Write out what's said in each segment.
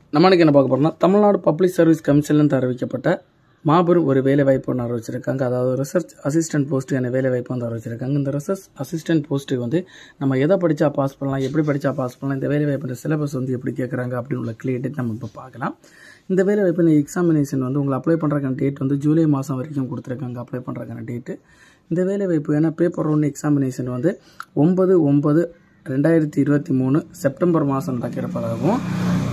நம்ம இன்னைக்கு என்ன பார்க்க போறோம்னா தமிழ்நாடு பப்ளிக் சர்வீஸ் கமிஷன்லேருந்து அறிவிக்கப்பட்ட மாபெரும் ஒரு வேலை வாய்ப்பு ஒன்று அறிவிச்சிருக்காங்க அதாவது ரிசர்ச் அசிஸ்டன்ட் போஸ்ட்டுக்கான வேலை வாய்ப்பு வந்து அறிவிச்சிருக்காங்க இந்த ரிசர்ச் அசிஸ்டன்ட் போஸ்ட்டுக்கு வந்து நம்ம எதை படித்தா பாஸ் பண்ணலாம் எப்படி படித்தா பாஸ் பண்ணலாம் இந்த வேலை வாய்ப்பு சிலபஸ் வந்து எப்படி கேட்குறாங்க அப்படின்னு உள்ள கிளியர் நம்ம இப்போ பார்க்கலாம் இந்த வேலை வாய்ப்பு எக்ஸாமினேஷன் வந்து உங்களை அப்ளை பண்ணுறக்கான டேட் வந்து ஜூலை மாதம் வரைக்கும் கொடுத்துருக்காங்க அப்ளை பண்ணுறக்கான டேட்டு இந்த வேலை வாய்ப்பு ஏன்னா பேப்பர் ஒன் எக்ஸாமினேஷன் வந்து ஒன்பது ஒன்பது ரெண்டாயிரத்தி இருபத்தி மூணு செப்டம்பர் மாதம் நடக்கிறப்பதாகவும்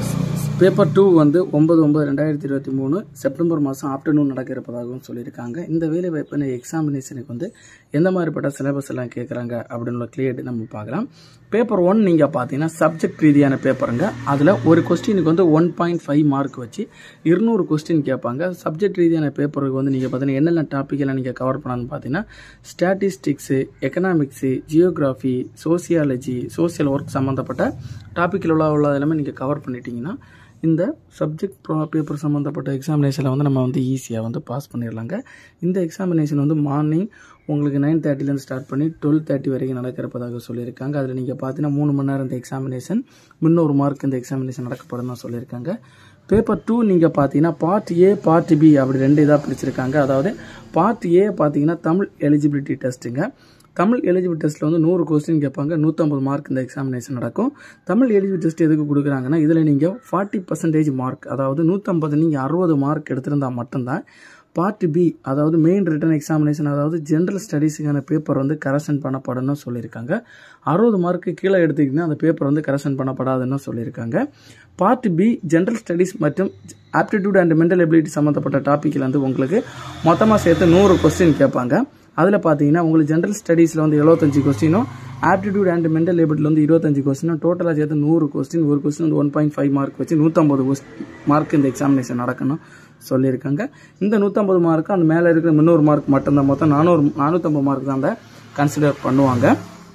பேப்பர் டூ வந்து ஒன்பது ஒன்பது ரெண்டாயிரத்தி இருபத்தி மூணு செப்டம்பர் மாதம் ஆஃப்டர்நூன் நடக்கிறப்பதாகவும் சொல்லியிருக்காங்க இந்த வேலை வாய்ப்பு எக்ஸாமினேஷனுக்கு வந்து எந்த மாதிரிப்பட்ட சிலபஸ் எல்லாம் கேட்குறாங்க அப்படின்னு கிளியர் நம்ம பார்க்கலாம் பேப்பர் ஒன் நீங்கள் பார்த்தீங்கன்னா சப்ஜெக்ட் ரீதியான பேப்பருங்க அதில் ஒரு கொஸ்டினுக்கு வந்து ஒன் பாயிண்ட் ஃபைவ் மார்க் வச்சு இருநூறு கொஸ்டின் கேட்பாங்க சப்ஜெக்ட் ரீதியான பேப்பருக்கு வந்து நீங்கள் பார்த்தீங்கன்னா என்னென்ன டாபிக் எல்லாம் நீங்கள் கவர் பண்ணலான்னு பார்த்தீங்கன்னா statistics economics geography sociology social work சம்மந்தப்பட்ட டாப்பிக்கில் உள்ள உள்ள எல்லாமே நீங்கள் கவர் பண்ணிட்டீங்கன்னா இந்த சப்ஜெக்ட் பேப்பர் சம்மந்தப்பட்ட எக்ஸாமினேஷனில் வந்து நம்ம வந்து ஈஸியாக வந்து பாஸ் பண்ணிடலாங்க இந்த எக்ஸாமினேஷன் வந்து மார்னிங் உங்களுக்கு நைன் தேர்ட்டிலேருந்து ஸ்டார்ட் பண்ணி டுவெல் தேர்ட்டி வரைக்கும் நடக்கிறப்பதாக சொல்லியிருக்காங்க அதில் நீங்கள் பார்த்தீங்கன்னா மூணு மணி நேரம் இந்த எக்ஸாமினேஷன் முன்னூறு மார்க் இந்த எக்ஸாமினேஷன் நடக்கப்படும் தான் சொல்லியிருக்காங்க பேப்பர் டூ நீங்கள் பார்த்தீங்கன்னா பார்ட் ஏ பார்ட் பி அப்படி ரெண்டு இதாக பிரிச்சிருக்காங்க அதாவது பார்ட் ஏ பார்த்தீங்கன்னா தமிழ் எலிஜிபிலிட்டி டெஸ்ட்டுங்க தமிழ் எலிஜிபிள் டெஸ்ட்டில் வந்து நூறு கொஸ்டின் கேட்பாங்க நூற்றம்பது மார்க் இந்த எக்ஸாமினேஷன் நடக்கும் தமிழ் எலிஜிபிள் டெஸ்ட் எதுக்கு கொடுக்குறாங்கன்னா இதில் நீங்கள் ஃபார்ட்டி பர்சன்டேஜ் மார்க் அதாவது நூற்றம்பது நீங்கள் அறுபது மார்க் எடுத்திருந்தால் மட்டும்தான் பார்ட் பி அதாவது மெயின் ரிட்டன் எக்ஸாமினேஷன் அதாவது ஜென்ரல் ஸ்டடீஸுக்கான பேப்பர் வந்து கரெக்ஷன் பண்ணப்படணும்னு சொல்லியிருக்காங்க அறுபது மார்க்கு கீழே எடுத்துக்கிட்டிங்கன்னா அந்த பேப்பர் வந்து கரெக்ஷன் பண்ணப்படாதுன்னு சொல்லியிருக்காங்க பார்ட் பி ஜென்ரல் ஸ்டடீஸ் மற்றும் ஆப்டிடியூட் அண்ட் மென்டல் எபிலிட்டி சம்மந்தப்பட்ட டாப்பிக்கில் வந்து உங்களுக்கு மொத்தமாக சேர்த்து நூறு கொஸ்டின் கேட்பாங்க அதில் பார்த்தீங்கன்னா உங்களுக்கு ஜென்ரல் ஸ்டடீஸில் வந்து எழுபத்தஞ்சு கொஸ்டினும் ஆப்டிடியூட் அண்ட் மென்டல் ஏபிலிட்டியில் வந்து இருபத்தஞ்சு கொஸ்டினும் டோட்டலாக சேர்த்து நூறு கொஸ்டின் ஒரு கொஸ்டின் வந்து ஒன் பாயிண்ட் ஃபைவ் மார்க் வச்சு நூற்றம்பது மார்க் இந்த எக்ஸாமினேஷன் நடக்கணும் சொல்லியிருக்காங்க இந்த நூற்றம்பது மார்க்கு அந்த மேலே இருக்கிற முந்நூறு மார்க் மட்டும்தான் மொத்தம் நானூறு நானூற்றம்பது மார்க் தான் அந்த கன்சிடர் பண்ணுவாங்க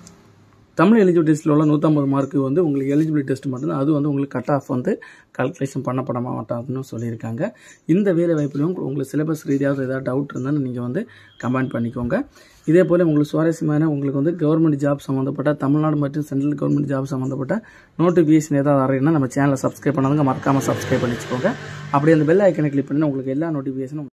தமிழ் எலிஜிபிள் டெஸ்ட்டில் உள்ள நூற்றம்பது மார்க்கு வந்து உங்களுக்கு எலிஜிபிலிட்டி டெஸ்ட் மட்டும்தான் அது வந்து உங்களுக்கு கட் ஆஃப் வந்து கால்குலேஷன் பண்ணப்பட மாட்டாதுன்னு சொல்லியிருக்காங்க இந்த வேலை வாய்ப்புலையும் உங்களுக்கு சிலபஸ் ரீதியாக ஏதாவது டவுட் இருந்தாலும் நீங்கள் வந்து கமெண்ட் பண்ணிக்கோங்க இதே போல் உங்களுக்கு சுவாரஸ்யமான உங்களுக்கு வந்து கவர்மெண்ட் ஜாப் சம்மந்தப்பட்ட தமிழ்நாடு மற்றும் சென்ட்ரல் கவர்மெண்ட் ஜாப் சம்மந்தப்பட்ட நோட்டிஃபிகேஷன் ஏதாவது வரீங்கன்னா நம்ம சேனலை சப்ஸ்கிரைப் பண்ணாதுங்க மறக்காமல் சப்ஸ்கிரைப் பண்ணி வச்சுக்கோங்க அப்படியே அந்த பெல் ஐக்கனை கிளிக் பண்ணி உங்களுக்கு எல்லா நோட்டிஃபிகேஷனும்